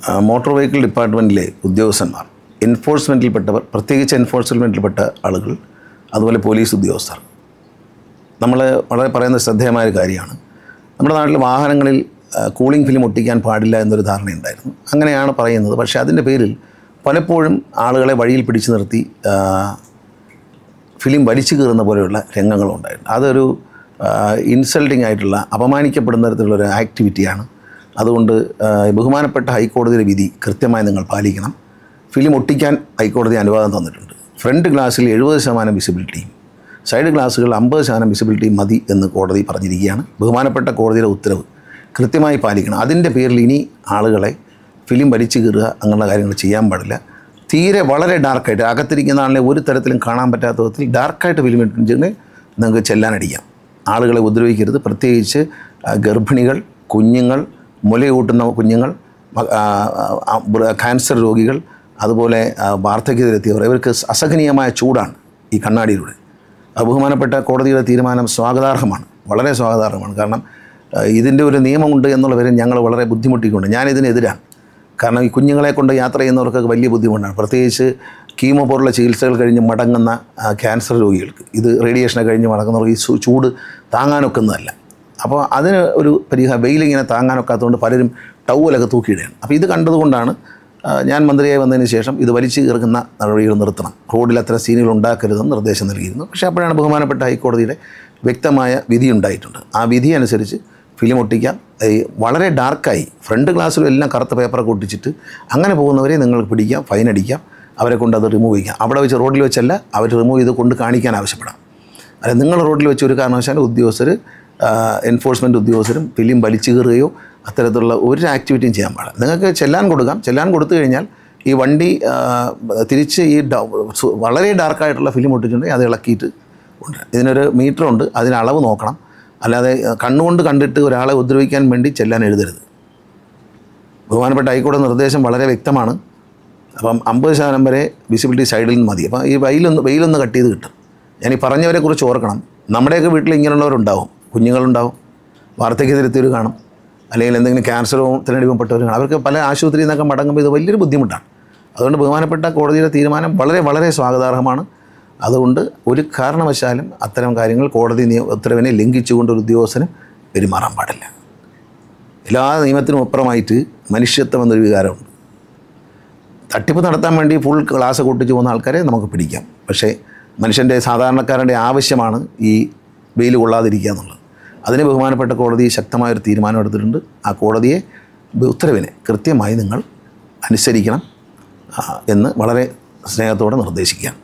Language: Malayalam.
ആ, മോട്ടോർ വെഹിക്കിൾ ഡിപ്പാർട്ട്മെൻറ്റിലെ ഉദ്യോഗസ്ഥന്മാർ എൻഫോഴ്സ്മെൻറ്റിൽപ്പെട്ടവർ പ്രത്യേകിച്ച് എൻഫോഴ്സ്മെൻറ്റിൽപ്പെട്ട ആളുകൾ അതുപോലെ പോലീസ് ഉദ്യോഗസ്ഥർ നമ്മൾ വളരെ പറയുന്ന ശ്രദ്ധേയമായ ഒരു കാര്യമാണ് നമ്മുടെ നാട്ടിൽ വാഹനങ്ങളിൽ ആ, കൂളിംഗ് ഫിലിം ഒട്ടിക്കാൻ പാടില്ല എന്നൊരു ധാരണയുണ്ടായിരുന്നു അങ്ങനെയാണ് പറയുന്നത് പക്ഷേ അതിൻ്റെ പേരിൽ പലപ്പോഴും ആളുകളെ വഴിയിൽ പിടിച്ചു നിർത്തി ആ, ഫിലിം വലിച്ചു കീറുന്ന പോലെയുള്ള രംഗങ്ങളുണ്ടായിരുന്നു അതൊരു ഇൻസൾട്ടിംഗ് ആയിട്ടുള്ള അപമാനിക്കപ്പെടുന്ന തരത്തിലുള്ള ഒരു ആക്ടിവിറ്റിയാണ് അതുകൊണ്ട് ആ, ബഹുമാനപ്പെട്ട ഹൈക്കോടതിയുടെ വിധി കൃത്യമായി നിങ്ങൾ പാലിക്കണം ഫിലിം ഒട്ടിക്കാൻ ഹൈക്കോടതി അനുവാദം തന്നിട്ടുണ്ട് ഫ്രണ്ട് ഗ്ലാസ്സിൽ എഴുപത് ശതമാനം വിസിബിലിറ്റിയും സൈഡ് ഗ്ലാസ്സുകൾ അമ്പത് ശതമാനം വിസിബിലിറ്റിയും മതി എന്ന് കോടതി പറഞ്ഞിരിക്കുകയാണ് ബഹുമാനപ്പെട്ട കോടതിയുടെ ഉത്തരവ് കൃത്യമായി പാലിക്കണം അതിൻ്റെ പേരിൽ ഇനി ആളുകളെ ഫിലിം വലിച്ചു കീറുക അങ്ങനെയുള്ള കാര്യങ്ങൾ ചെയ്യാൻ പാടില്ല തീരെ വളരെ ഡാർക്കായിട്ട് അകത്തിരിക്കുന്ന ആളിനെ ഒരു തരത്തിലും കാണാൻ പറ്റാത്ത വിധത്തിൽ ഡാർക്കായിട്ട് ഫിലിം ഇട്ടിട്ടുണ്ടെങ്കിൽ നിങ്ങൾക്ക് ചെല്ലാനടിക്കാം ആളുകളെ ഉപദ്രവിക്കരുത് പ്രത്യേകിച്ച് ആ, ഗർഭിണികൾ കുഞ്ഞുങ്ങൾ മുലയൂട്ടുന്ന കുഞ്ഞുങ്ങൾ മ- ആ, ആ, ബ്ര- ക്യാൻസർ രോഗികൾ അതുപോലെ ആ, വാർദ്ധക്യത്തിലെത്തിയവർ ഇവർക്ക് അസഹനീയമായ ചൂടാണ് ഈ കണ്ണാടിയിലൂടെ ആ ബഹുമാനപ്പെട്ട കോടതിയുടെ തീരുമാനം സ്വാഗതാർഹമാണ് വളരെ സ്വാഗതാർഹമാണ് കാരണം ആ, ഇതിൻ്റെ ഒരു നിയമമുണ്ട് എന്നുള്ള പേരിൽ ഞങ്ങൾ വളരെ ബുദ്ധിമുട്ടിക്കൊണ്ട് ഞാനിതിനെതിരാണ് കാരണം ഈ കുഞ്ഞുങ്ങളെ കൊണ്ട് യാത്ര ചെയ്യുന്നവർക്കൊക്കെ വലിയ ബുദ്ധിമുട്ടാണ് പ്രത്യേകിച്ച് കീമോ പോലുള്ള ചികിത്സകൾ കഴിഞ്ഞ് മടങ്ങുന്ന ആ, ക്യാൻസർ രോഗികൾക്ക് ഇത് റേഡിയേഷനെ കഴിഞ്ഞ് മടങ്ങുന്നവർക്ക് ഈ സു- ചൂട് താങ്ങാനൊക്കുന്നതല്ല അപ്പോൾ അതിന് ഒരു പരിഹാരം വെയിലിങ്ങനെ താങ്ങാനൊക്കാത്തതുകൊണ്ട് പലരും ടൗവലൊക്കെ തൂക്കിയിടുകയാണ് അപ്പോൾ ഇത് കണ്ടതുകൊണ്ടാണ് ആ, ഞാൻ മന്ത്രിയായി വന്നതിന് ശേഷം ഇത് വലിച്ചു കീർക്കുന്ന നടപടികൾ നിർത്തണം റോഡിൽ അത്ര സീനുകൾ ഉണ്ടാക്കരുതെന്ന് നിർദ്ദേശം നൽകിയിരുന്നു പക്ഷേ അപ്പോഴാണ് ബഹുമാനപ്പെട്ട ഹൈക്കോടതിയുടെ വ്യക്തമായ വിധി ഉണ്ടായിട്ടുണ്ട് ആ വിധി അനുസരിച്ച് ഫിലിം ഒട്ടിക്കാം ഈ വളരെ ഡാർക്കായി ഫ്രണ്ട് ഗ്ലാസ്സിലും എല്ലാം കറുത്ത പേപ്പറൊക്കെ ഒട്ടിച്ചിട്ട് അങ്ങനെ പോകുന്നവരെ നിങ്ങൾക്ക് പിടിക്കാം ഫൈൻ അടിക്കാം അവരെ കൊണ്ട് അത് റിമൂവ് ചെയ്യാം അവിടെ വെച്ച് റോഡിൽ വെച്ചല്ല അവർ റിമൂവ് ചെയ്ത് കൊണ്ട് കാണിക്കാൻ ആവശ്യപ്പെടാം അല്ല നിങ്ങൾ റോഡിൽ വെച്ച് ഒരു കാരണവശാലും ഉദ്യോഗസ്ഥർ എൻഫോഴ്സ്മെൻറ്റ് ഉദ്യോഗസ്ഥരും ഫിലിം വലിച്ചു കീറുകയോ അത്തരത്തിലുള്ള ഒരു ആക്ടിവിറ്റിയും ചെയ്യാൻ പാടില്ല നിങ്ങൾക്ക് ചെല്ലാൻ കൊടുക്കാം ചെല്ലാൻ കൊടുത്തു കഴിഞ്ഞാൽ ഈ വണ്ടി ആ, തിരിച്ച് ഈ ഡ- സു- വളരെ ഡാർക്കായിട്ടുള്ള ഫിലിം ഒട്ടിച്ചിട്ടുണ്ടെങ്കിൽ അത് ഇളക്കിയിട്ട് കൊണ്ടുവരാം ഇതിനൊരു മീറ്ററുണ്ട് അതിന് അളവ് നോക്കണം അല്ലാതെ ആ, കണ്ണുകൊണ്ട് കണ്ടിട്ട് ഒരാളെ ഉപദ്രവിക്കാൻ വേണ്ടി ചെല്ലാൻ എഴുതരുത് ബഹുമാനപ്പെട്ട ഹൈക്കോടതി നിർദ്ദേശം വളരെ വ്യക്തമാണ് അപ്പം അമ്പത് ശതമാനം വരെ വിസിബിലിറ്റി സൈഡിൽ നിന്ന് മതി അപ്പം ഈ വെയിലൊന്ന് വെയിലൊന്ന് കട്ട് ചെയ്ത് കിട്ടും ഞാൻ ഈ പറഞ്ഞവരെ കുറിച്ച് ഓർക്കണം നമ്മുടെയൊക്കെ വീട്ടിൽ ഇങ്ങനെയുള്ളവരുണ്ടാവും കുഞ്ഞുങ്ങളുണ്ടാവും വാർദ്ധക്യത്തിലെത്തിയവർ കാണും അല്ലെങ്കിൽ എന്തെങ്കിലും ക്യാൻസറോ തിരഞ്ഞെടുക്കപ്പെട്ടവർ കാണും അവർക്ക് പല ആശുപത്രിയിൽ നിന്നൊക്കെ മടങ്ങുമ്പോൾ ഇത് വലിയൊരു ബുദ്ധിമുട്ടാണ് അതുകൊണ്ട് ബഹുമാനപ്പെട്ട കോടതിയുടെ തീരുമാനം വളരെ വളരെ സ്വാഗതാർഹമാണ് അതുകൊണ്ട് ഒരു കാരണവശാലും അത്തരം കാര്യങ്ങൾ കോടതി നിയ ഉത്തരവിനെ ലംഘിച്ചുകൊണ്ട് ഒരു ഉദ്യോഗസ്ഥനും പെരുമാറാൻ പാടില്ല എല്ലാ നിയമത്തിനും അപ്പുറമായിട്ട് മനുഷ്യത്വം എന്നൊരു വികാരമുണ്ട് തട്ടിപ്പ് നടത്താൻ വേണ്ടി ഫുൾ ക്ലാസ് കൂട്ടിച്ച് പോകുന്ന ആൾക്കാരെ നമുക്ക് പിടിക്കാം പക്ഷേ മനുഷ്യൻ്റെ സാധാരണക്കാരൻ്റെ ആവശ്യമാണ് ഈ വെയിൽ കൊള്ളാതിരിക്കുക എന്നുള്ളത് അതിന് ബഹുമാനപ്പെട്ട കോടതി ശക്തമായൊരു തീരുമാനം എടുത്തിട്ടുണ്ട് ആ കോടതിയെ ഉത്തരവിനെ കൃത്യമായി നിങ്ങൾ അനുസരിക്കണം ആ, എന്ന് വളരെ സ്നേഹത്തോടെ നിർദ്ദേശിക്കുകയാണ്